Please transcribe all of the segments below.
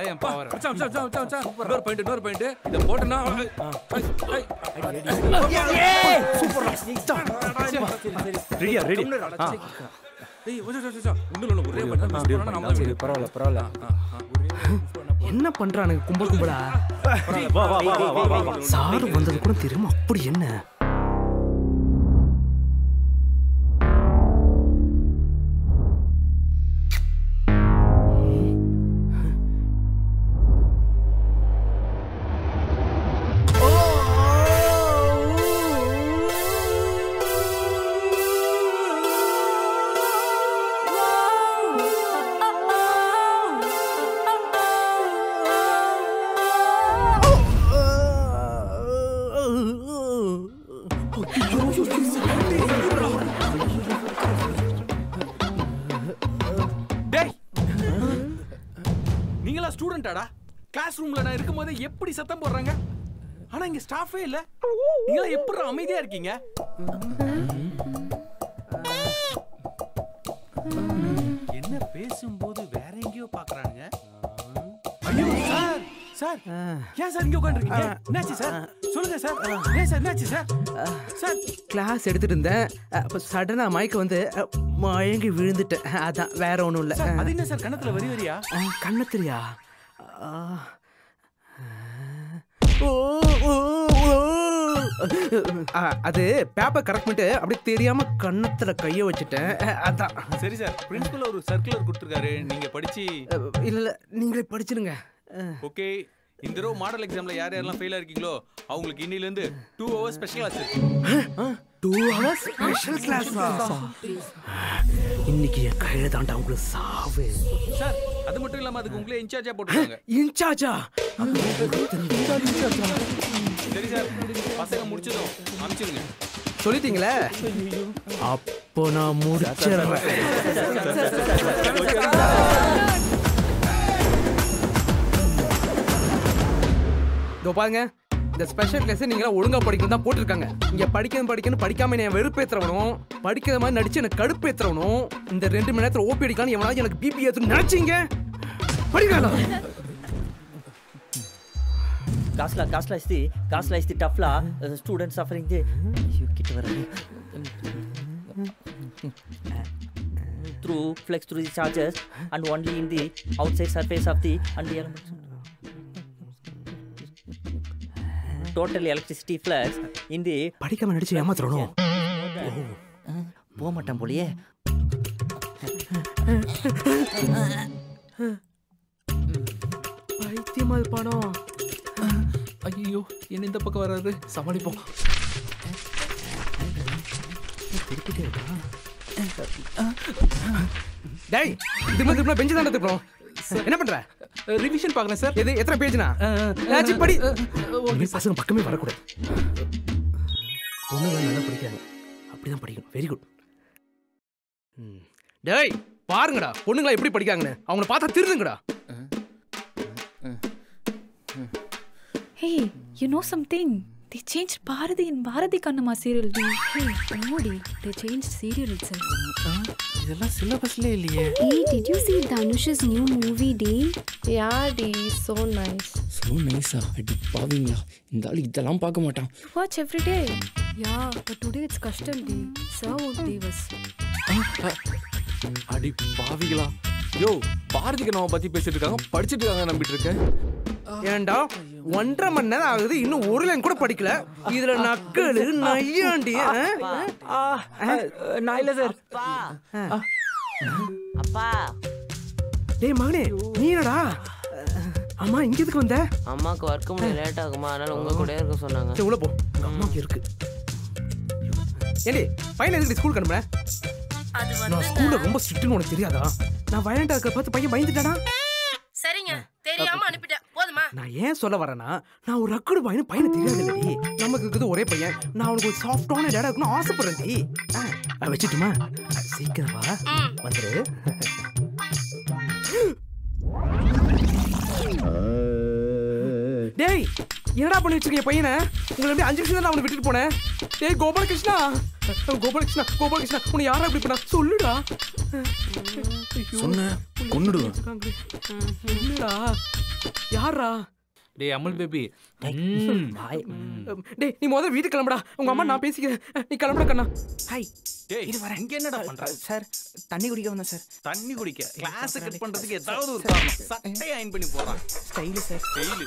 அதான் என் power. மச்சான், மச்சான், மச்சான், மச்சான், மச்சான். இன்னொரு point, இன்னொரு point. இதை போட்டேன்னா, ஐ, ஐ, ரெடியா ரெடி ஏய், கொஞ்சம், கொஞ்சம், கொஞ்சம். ஒண்ணும் இல்ல, ஒரே point தான். miss பண்ணா நம்மள சரி பரவாயில்ல பரவாயில்ல என்ன பண்றானுங்க கும்பல் கும்பலா வா வா வா வா வா வா சாரு வந்தது கூட தெரியுமா அப்படி என்ன டேய் நீங்களா ஸ்டூடெண்டாடா கிளாஸ் ரூம்ல நான் இருக்கும்போது எப்படி சத்தம் போடுறாங்க ஆனா இங்க ஸ்டாஃபே இல்ல நீங்களா எப்படி அமைதியா இருக்கீங்க என்ன பேசும்போது வேற எங்கேயோ பாக்குறாங்க ஐயோ சார் சார் ஏன் சார் இங்க உட்காந்துருக்கீங்க என்னாச்சு சார் சொல்லுங்க சார் ஏன் சார் என்னாச்சு சார் சார் கிளாஸ் எடுத்துட்டு இருந்தேன் அப்ப சடனா மயக்க வந்து அ, மயங்கி விழுந்துட்டேன் அதான் வேற ஒண்ணும் இல்ல சார் அது என்ன சார் கண்ணத்துல வரி வரியா கண்ணத்திரியா ஓ, ஓ, ஓ. ஆ, அது பேப்பர் கரெக்ட் பண்ணிட்டு அப்படியே தெரியாம கண்ணத்துல கைய வச்சுட்டேன் அதான் சரி சார் பிரின்சிபல் ஒரு சர்க்குலர் கொடுத்துருக்காரு நீங்க படிச்சு இல்ல இல்ல நீங்களே படிச்சிருங்க ஓகே இந்த தடவை மாடல் எக்ஸாம்ல யார் யாரெல்லாம் ஃபெயில் இருக்கீங்களோ அவங்களுக்கு இன்னில இருந்து டூ ஹவர்ஸ் ஸ்பெஷல் கிளாஸ் இருக்கு டூ ஹவர்ஸ் ஸ்பெஷல் கிளாஸா இன்னைக்கு என் கையில தாண்டா உங்களுக்கு சாவு சார் அது மட்டும் இல்லாம அதுக்கு உங்களே இன்சார்ஜா போட்டுருக்காங்க இன்சார்ஜா சரி சார் பசங்க முடிச்சதும் அனுப்பிச்சிருங்க சொல்லிட்டீங்களே அப்போ நான் முடிச்சிடுறேன் இதோ பாருங்க இந்த ஸ்பெஷல் கிளாஸ் நீங்க ஒழுங்கா படிக்கணும் தான் போட்டிருக்காங்க இங்க படிக்கணும் படிக்கணும் படிக்காம என்ன வெறுப்பேத்துறவனும் படிக்கிற மாதிரி நடிச்சு எனக்கு கடுப்பேத்துறவனும் இந்த ரெண்டு மணி நேரத்துல ஓபி அடிக்கலாம் எவனாவது எனக்கு பிபி ஏத்துன்னு நினைச்சீங்க படிக்கலாம் காஸ்லா காஸ்லா இஸ் தி காஸ்லா இஸ் தி டஃப்லா ஸ்டூடெண்ட் சஃபரிங் தி ஐயோ கிட்ட வர through flex through the charges and only in the outside surface of the and the elements total electricity flux in the படிக்காம நடிச்சு ஏமாத்துறணும் போக மாட்டான் போலியே பைத்தியமா இது பணம் ஐயோ என்ன இந்த பக்கம் வராது சமாளிப்போம் டேய் இது மாதிரி திரும்ப பெஞ்சு தாண்டா திருப்போம் என்ன பண்ற ரிவிஷன் பார்க்கறேன் சார் எது எத்தனை பேஜ்னா ஏதாச்சும் படி இனிமே பசங்க பக்கமே வரக்கூடாது பொண்ணுங்க நல்லா படிக்கிறாங்க அப்படிதான் படிக்கணும் வெரி குட் டேய் பாருங்கடா பொண்ணுங்களா எப்படி படிக்காங்கன்னு அவங்கள பார்த்தா திருந்துங்கடா Hey, you know something? They changed Bharati in Bharati Kannamma serial. Di. Hey, no, di. They changed serial itself. இதெல்லாம் சிலபஸ்ல இல்லையே Hey, did you see Dhanush's new movie, Dee? Yeah, Dee, so nice. So நைஸா அடி பாவீங்களா இந்த ஆள் இதெல்லாம் பார்க்க மாட்டான் You watch every day. Yeah, but today it's custom day. Sir won't leave us. அடி பாவிகளா யோ பாரதிக்கு நம்ம பத்தி பேசிட்டு இருக்காங்க படிச்சிட்டு இருக்காங்க நம்பிட்டு இருக்கேன் ஏன்டா ஒன்றரை மணி நேரம் ஆகுது இன்னும் ஒரு லைன் கூட படிக்கல இதுல நக்கலு நையாண்டி ஆ? நான் இல்ல சார் அப்பா டேய் மகனே நீ என்னடா அம்மா இங்க எதுக்கு வந்த அம்மாவுக்கு ஒர்க் முடிய லேட் ஆகுமா அதனால உங்க கூட இருக்க சொன்னாங்க சரி உள்ள போ உங்க அம்மாக்கு இருக்கு ஏண்டி பையன் எதுக்கு ஸ்கூல் அனுப்புறேன் நான் ஸ்கூல்ல ரொம்ப ஸ்ட்ரிக்ட்னு உனக்கு தெரியாதா நான் வயலண்டா இருக்கிற பார்த்து பையன் பயந்துட்டானா சரிங்க தெரியாம அனுப்பிட்டேன் போதுமா நான் ஏன் சொல்ல வரேன்னா நான் ஒரு ரக்குடு பையனு பையனை தெரியாது இல்லடி நமக்கு இருக்குது ஒரே பையன் நான் அவனுக்கு ஒரு சாஃப்டான டேடா இருக்கணும் ஆசைப்படுறேன் டி ஆ, ஆ, வச்சுட்டுமா ஆ, சீக்கிரம் வா வந்துரு டேய் என்னடா பண்ணி வச்சிருக்கீங்க பையனை உங்களை எப்படி அஞ்சு நிமிஷம் தான் அவனை விட்டுட்டு போனேன் டேய் கோபாலகிருஷ்ணா கோபாலகிருஷ்ணா கோபாலகிருஷ்ணா உன்னை யாரா இப்படி பண்ணா சொல்லுடா ஐயோ, சொன்னேன், உன்னை கொன்னுடுவேன். வச்சிருக்காங்களே. சொல்லுடா யாரா டேய் அமுல் பேபி பாய் டேய் நீ முதல்ல வீட்டுக்கு கிளம்புடா உங்க அம்மா நான் பேசிக்கிறேன் நீ கிளம்புடா கண்ணா ஹாய் டேய் இது வர இங்க என்னடா பண்ற சார் தண்ணி குடிக்க வந்தேன் சார் தண்ணி குடிக்க கிளாஸ் கட் பண்றதுக்கு ஏதாவது ஒரு காரணம் சட்டையை அயன் பண்ணி போறான் style sir daily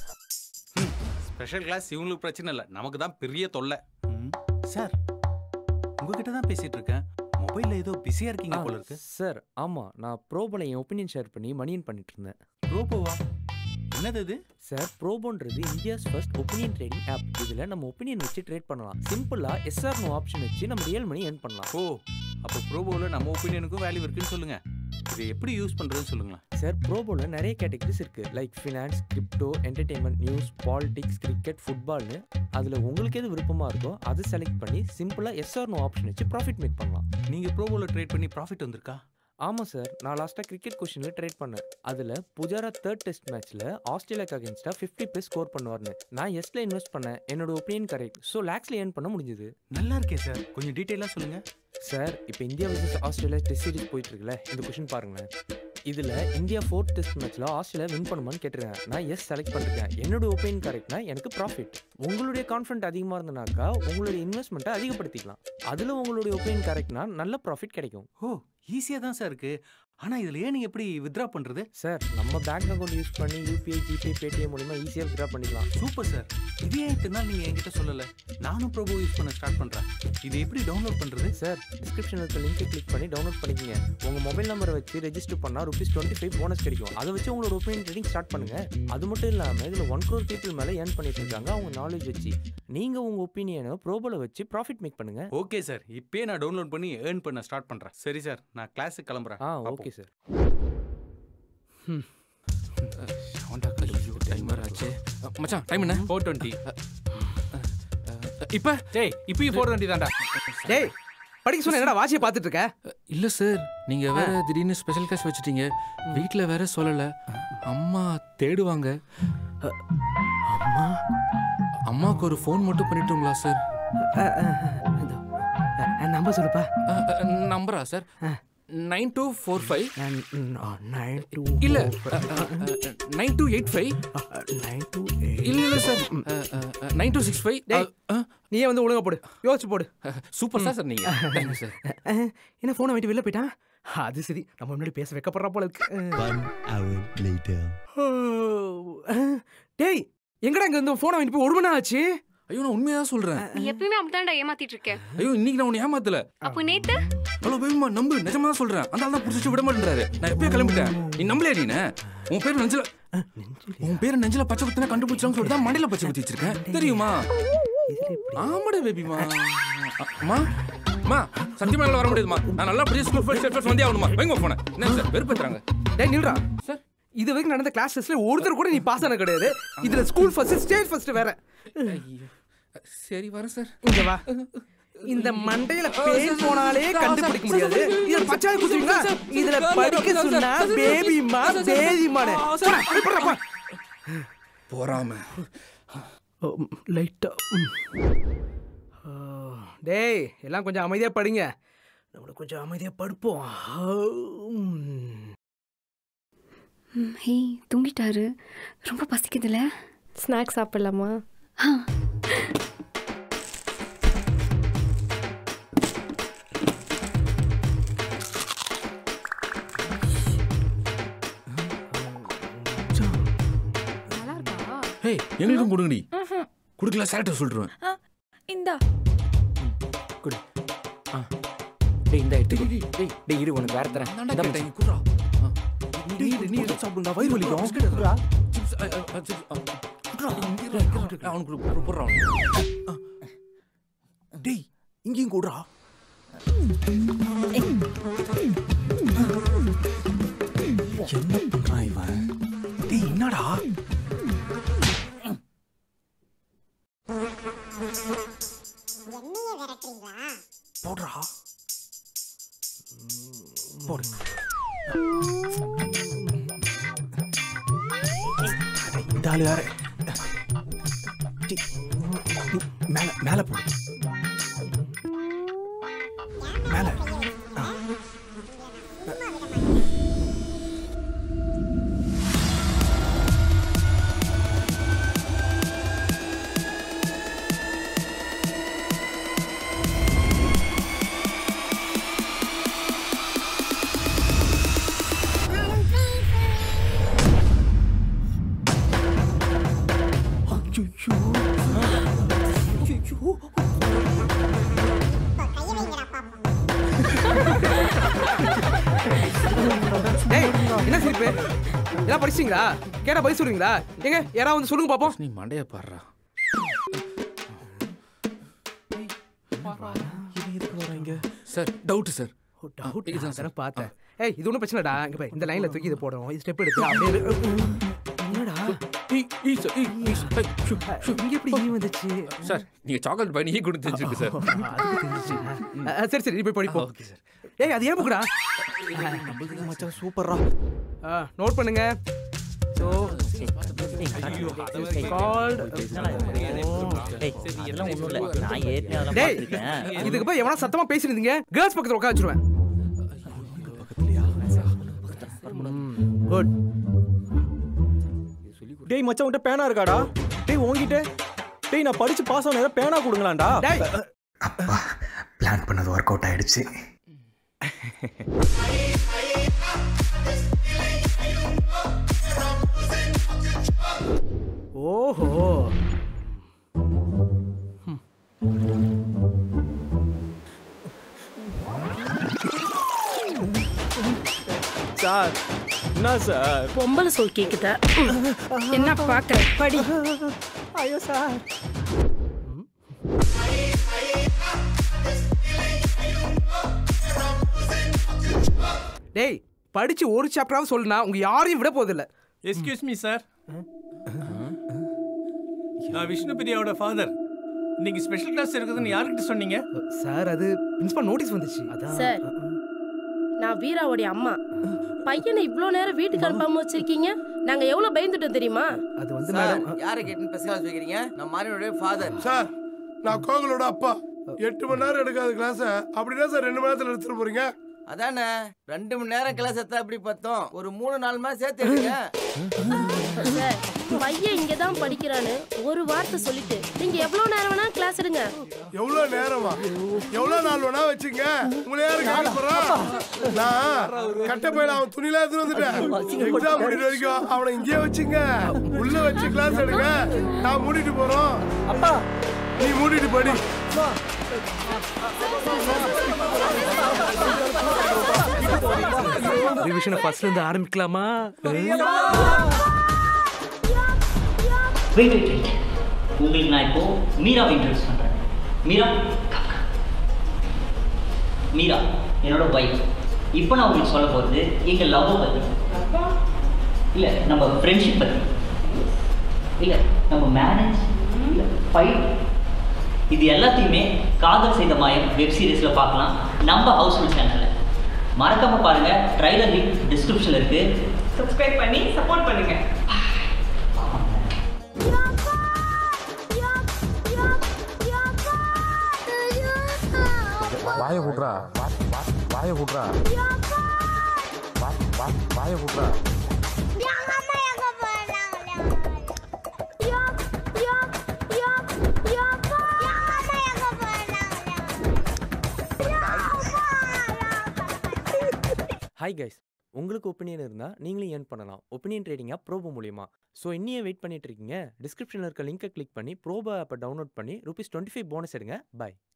special class இவங்களுக்கு பிரச்சனை இல்லை நமக்கு தான் பெரிய தொல்லை சார் உங்ககிட்ட தான் பேசிட்டு இருக்கேன் மொபைல்ல ஏதோ பிஸியா இருக்கீங்க போல இருக்கு சார் ஆமாம் நான் ப்ரோபோல என் ஒப்பீனியன் ஷேர் பண்ணி மணியன் பண்ணிட்டு இருந்தேன் ரோபோவா என்னது இது சார் ப்ரோபோன்றது India's first opinion trading app இதில் நம்ம ஒப்பீனியன் வச்சு ட்ரேட் பண்ணலாம் சிம்பிளாக எஸ்ஆர் நோ ஆப்ஷன் வச்சு நம்ம ரியல் மணி earn பண்ணலாம் ஓ அப்போ ப்ரோபோவில் நம்ம ஒப்பீனியனுக்கும் வேல்யூ இருக்குன்னு சொல்லுங்க இதை எப்படி யூஸ் பண்றதுன்னு சொல்லுங்களேன் சார் ப்ரோபோல நிறைய கேட்டகரிஸ் இருக்குது like finance crypto entertainment news politics cricket ஃபுட்பால்னு அதில் உங்களுக்கு எது விருப்பமாக இருக்கோ அதை செலக்ட் பண்ணி சிம்பிளாக எஸ்ஆர் நோ ஆப்ஷன் வச்சு ப்ராஃபிட் மேக் பண்ணலாம் நீங்க ப்ரோபோவில் ட்ரேட் பண்ணி ப்ராஃபிட் வந்திருக்கா ஆமாம் சார் நான் லாஸ்ட்டாக கிரிக்கெட் கொஷினில் ட்ரேட் பண்ணேன் அதில் புஜாரா தேர்ட் டெஸ்ட் மேட்ச்சில் ஆஸ்திரேலியாக்கு அகேன்ஸ்டாக ஃபிஃப்டி ப்ளஸ் ஸ்கோர் பண்ணுவார்னு நான் எஸ்ல இன்வெஸ்ட் பண்ணேன் என்னோட ஒப்பீனியன் கரெக்ட் ஸோ லேக்ஸில் ஏர்ன் பண்ண முடிஞ்சுது நல்லா இருக்கே சார் கொஞ்சம் டீட்டெயிலாக சொல்லுங்க சார் இப்போ India versus Australia test series போயிட்டு இருக்குல்ல இந்த கொஷின் பாருங்களேன் இதில் இந்தியா ஃபோர்த் டெஸ்ட் மேட்ச்சில் ஆஸ்திரேலியா வின் பண்ணுமான்னு கேட்டிருக்கேன் நான் எஸ் செலக்ட் பண்ணிருக்கேன் என்னோட ஒப்பீனியன் கரெக்ட்னா எனக்கு ப்ராஃபிட் உங்களுடைய கான்ஃபிடென்ட் அதிகமாக இருந்தனாக்கா உங்களுடைய இன்வெஸ்ட்மெண்ட்டை அதிகப்படுத்திக்கலாம் அதில் உங்களுடைய ஒப்பீனியன் கரெக்ட்னா நல்ல ப்ராஃபிட் கிடைக்கும் ஓ ஈஸியாக தான் சார் இருக்கு ஆனா இதுல ஏன் நீங்க எப்படி வித்ரா பண்றது சார் நம்ம பேங்க் அக்கௌண்ட் யூஸ் பண்ணி யூபிஐ ஜிபே பேடிஎம் மூலிமா ஈஸியாக வித்ரா பண்ணிக்கலாம் சூப்பர் சார் இது ஏன் இத்தனை நாள் நீங்க என்கிட்ட சொல்லல நானும் ப்ரோபோ யூஸ் பண்ண ஸ்டார்ட் பண்றேன் இது எப்படி டவுன்லோட் பண்றது சார் டிஸ்கிரிப்ஷனில் இருக்க லிங்கை கிளிக் பண்ணி டவுன்லோட் பண்ணிக்கங்க உங்கள் மொபைல் நம்பரை வச்சு ரெஜிஸ்டர் பண்ணால் ருபீஸ் டுவெண்ட்டி ஃபைவ் போனஸ் கிடைக்கும் அதை வச்சு உங்களோட ஒப்பீனியன் ட்ரேடிங் ஸ்டார்ட் பண்ணுங்க அது மட்டும் இல்லாமல் இதில் ஒன் crore பீப்புள் மேலே ஏர்ன் பண்ணிட்டு இருக்காங்க அவங்க நாலேஜ் வச்சு நீங்கள் உங்கள் ஒப்பீனியனை ப்ரோபோல வச்சு ப்ராஃபிட் மேக் பண்ணுங்க ஓகே சார் இப்பயே நான் டவுன்லோட் பண்ணி ஏர்ன் பண்ண ஸ்டார்ட் பண்றேன் சரி சார் நான் கிளாஸுக்கு கிளம்புறேன் ஆ பாப்போம். ஓகே சார் டைம் ஆச்சு மச்சான் டைம் என்ன ஃபோர் டுவெண்ட்டி இப்போ டேய் இப்பயும் ஃபோர் டுவெண்ட்டி தான்டா டேய் படிக்க சொன்ன என்னடா வாட்சியை பார்த்துட்டு இருக்க இல்ல சார் நீங்க வேற திடீர்னு ஸ்பெஷல் கிளாஸ் வச்சுட்டீங்க வீட்ல வேற சொல்லல அம்மா தேடுவாங்க அம்மா அம்மாவுக்கு ஒரு ஃபோன் மட்டும் பண்ணிட்டுங்களா சார் நம்பர் சொல்லுப்பா நம்பரா sir nine two four five nine two இல்ல nine two eight five nine two இல்ல இல்ல sir nine two six five டேய். நீயே வந்து ஒழுங்கா போடு யோசிச்சு போடு சூப்பர் சார் சார் நீங்க தேங்க்யூ சார் அஹ், என்ன ஃபோனை விட்டு வெளில போயிட்டான் அது சரி நம்ம முன்னாடி பேச வைக்கப்படுறா போல இருக்கு அஹ், டேய் எங்கடா இங்க இருந்து ஃபோனை வாங்கிட்டு போய் ஒரு மணி நேரம் ஆச்சு ஐயோ நான் உண்மையா தான் சொல்றேன் நீ எப்பயுமே அப்படிதான்டா ஏமாத்திட்டு இருக்க ஐயோ இன்னைக்கு நான் உன்னை ஏமாத்தல அப்போ நேத்து ஹலோ பேபிமா நம்பு நிஜமா தான் சொல்றேன் அந்த ஆள் தான் புடிச்சு விட மாட்டேன்றாரு நான் எப்பயே கிளம்பிட்டேன் நீ நம்பலையா நீ உன் பேர் நெஞ்சில உன் பேர் நெஞ்சில பச்சை குத்தினா கண்டுபிடிச்சான்னு சொல்லிட்டு தான் மண்டையில பச்சை குத்தி வச்சிருக்கேன் தெரியுமா ஆமாடா பேபிமா அம்மா அம்மா சத்தியமா என்னால வர முடியாதுமா நான் நல்லா பெரிய ஸ்கூல் ஃபர்ஸ்ட் ஃபர்ஸ்ட் வந்தே ஆகணுமா வைங்க போனேன் என்ன சார் வெறுப்பேத்துறாங்க டேய் நில்றா சார் இது வரைக்கும் நடந்த கிளாஸ் டெஸ்ட்ல ஒருத்தர் கூட நீ பாஸ் ஆன கிடையாது இதுல ஸ்கூல் ஃபர்ஸ்ட் ஸ்டேட் ஃபர்ஸ்ட் வேற ஐயோ சரி வரேன் சார் இங்க வா இந்த மண்டையில பேய் போனாலே கண்டுபிடிக்க முடியாது இதுல பச்சாய் குத்துவீங்களா இதுல படிக்க சொன்னா பேபிமா பேதிமானே போறாம லைட்டா டேய் எல்லாம் கொஞ்சம் அமைதியா படிங்க நம்மள கொஞ்சம் அமைதியா படுப்போம் ஹே தூங்கிட்டாரு ரொம்ப பசிக்குதுல ஸ்நாக்ஸ் சாப்பிடலாமா நல்லா இருக்கா ஹேய் எங்களுக்கும் கொடுங்கடி கொடுக்கல சார்ட்ட சொல்லிடுவேன் இந்தா குடு ஆ டேய் இந்த எடுத்து டேய் டேய் இரு உனக்கு வேற தரேன் நான்டா இந்தா கேட்டேன் குடுறா நீ நீ சாப்பிடுங்க வயிறு வலிக்கும் சிப்ஸ் சிப்ஸ் அவனுக்கு கொடு, போடுறான் டேய் இங்கேயும் கூடுறா என்ன பண்றான் இவன் டேய் என்னடா போடுறா போடு அட, இந்த ஆளு யாரு சி, நீ மேல மேல போடு மேல ஆ. டேய் என்ன சிரிப்பு எல்லாம் படிச்சிங்களா கேட்டா பதில் சொல்றீங்களா எங்க யாராவது வந்து சொல்லுங்க பாப்போம் நீ மண்டைய பாடுறா சார் டவுட் சார் டவுட் இதுதான் பார்த்தேன் ஏய் இது ஒன்றும் பிரச்சனைடா இங்க போய் இந்த லைன்ல தூக்கி இது போடுறோம் இது ஸ்டெப் எடுத்து அப்படியே என்னடா இங்க எப்படி ஈ வந்துச்சு சார் நீங்க சாக்லேட் பை நீ கொடுத்து தெரிஞ்சுக்கு சார் அதுக்கு தெரிஞ்சுச்சு. அஹ், சரி சரி நீ போய் படிப்போம் ஓகே சார் ஏய் அது ஏன் புக்குடா மச்சான் சூப்பர்ரா நோட் பண்ணுங்க ஸோ கால்ட் அதெல்லாம் ஒண்ணும் இல்ல நான் ஏற்கனவே அதெல்லாம் டேய் பார்த்திருக்கேன் இதுக்கு போய் எவனா சத்தமா பேசிருந்தீங்க கேர்ள்ஸ் பக்கத்துல உட்கார வச்சிருவேன் குட் டேய் மச்சான் உன்கிட்ட பேனா இருக்காடா டேய் உன்கிட்ட டேய் நான் படிச்சு பாஸ் ஆன பேனா கொடுங்களாம்டா டேய் அப்பா பிளான் பண்ணது ஒர்க் அவுட் ஆயிடுச்சு ஓஹோ சார் என்ன சார் பொம்பளை சொல் கேக்குதா என்ன பாக்குற படி ஐயோ சார் டேய் படிச்சு ஒரு சாப்டராவது சொல்லுனா உங்க யாரையும் விட போதில்ல எஸ்கியூஸ் மீ சார் நான் விஷ்ணு பிரியாவோட ஃபாதர் இன்னைக்கு ஸ்பெஷல் கிளாஸ் இருக்குதுன்னு யார்கிட்ட சொன்னீங்க சார் அது பிரின்சிபல் நோட்டீஸ் வந்துச்சு அதான் சார் நான் வீராவுடைய அம்மா பையனை இவ்ளோ நேரம் வீட்டுக்கு அனுப்பாம வச்சிருக்கீங்க நாங்க எவ்வளவு பயந்துட்டோம் தெரியுமா அது வந்து சார் மேடம் யாரை கேட்டுன்னு பெஸ்ட் வைக்கிறீங்க நான் மாறினுடைய ஃபாதர் சார் நான் கோகுலோட அப்பா எட்டு மணி நேரம் எடுக்காத கிளாஸ அப்படின்னா சார் ரெண்டு மணி நேரத்துல எடுத்துட்டு போறீங்க அதானே ரெண்டு மணி நேரம் கிளாஸ் எடுத்தா எப்படி பார்த்தோம் ஒரு மூணு நாலு மணி நேரம் சேர்த்து எடுங்க சார் பையன் இங்க தான் படிக்கிறான்னு ஒரு வார்த்தை சொல்லிட்டு நீங்க எவ்வளவு நேரம் வேணா கிளாஸ் எடுங்க எவ்வளவு நேரமா எவ்வளவு நாள் வேணா வச்சுங்க உங்களை யாரு காண போறா நான் கட்ட பையில அவன் துணிலாம் எடுத்துட்டு வந்துட்டேன் எக்ஸாம் முடிக்கிற வரைக்கும் அவனை இங்கேயே வச்சுங்க உள்ள வச்சு கிளாஸ் எடுங்க நான் மூடிட்டு போறோம் அப்பா நீ மூடிட்டு படி ரிவிஷனை ஃபர்ஸ்ட்ல இருந்து ஆரம்பிக்கலாமா வெயிட் வெயிட் வெயிட் உங்களுக்கு நான் இப்போ மீராவை இன்ட்ரடியூஸ் பண்ணுறேன் மீரா மீரா என்னோட ஒய்ஃப் இப்போ நான் உங்களுக்கு சொல்ல போகிறது எங்கள் லவ்வை பற்றி இல்லை நம்ம ஃப்ரெண்ட்ஷிப் பற்றி இல்லை நம்ம மேரேஜ் இல்லை ஃபைட் இது எல்லாத்தையுமே காதல் செய்த மாயம் வெப் சீரிஸில் பார்க்கலாம் நம்ம ஹவுஸ்ஃபுல் சேனலில் மறக்காம பாருங்க ட்ரைலர் லிங்க் டிஸ்கிரிப்ஷனில் இருக்கு சப்ஸ்கிரைப் பண்ணி சப்போர்ட் பண்ணுங்க வாய விட்றா வாய விட்றா வாய விட்றா ஹாய் கைஸ் உங்களுக்கு ஒப்பீனியன் இருந்தால் நீங்களும் ஏர்ன் பண்ணலாம் ஒப்பீனியன் ட்ரேடிங்காக ப்ரோபோ மூலியமா ஸோ இன்னியே வெயிட் பண்ணிட்டு இருக்கீங்க டிஸ்கிரிப்ஷனில் இருக்க லிங்கை கிளிக் பண்ணி ப்ரோபோ ஆப்பை டவுன்லோட் பண்ணி ருபீஸ் டுவெண்ட்டி ஃபைவ் போனஸ் எடுங்க பாய்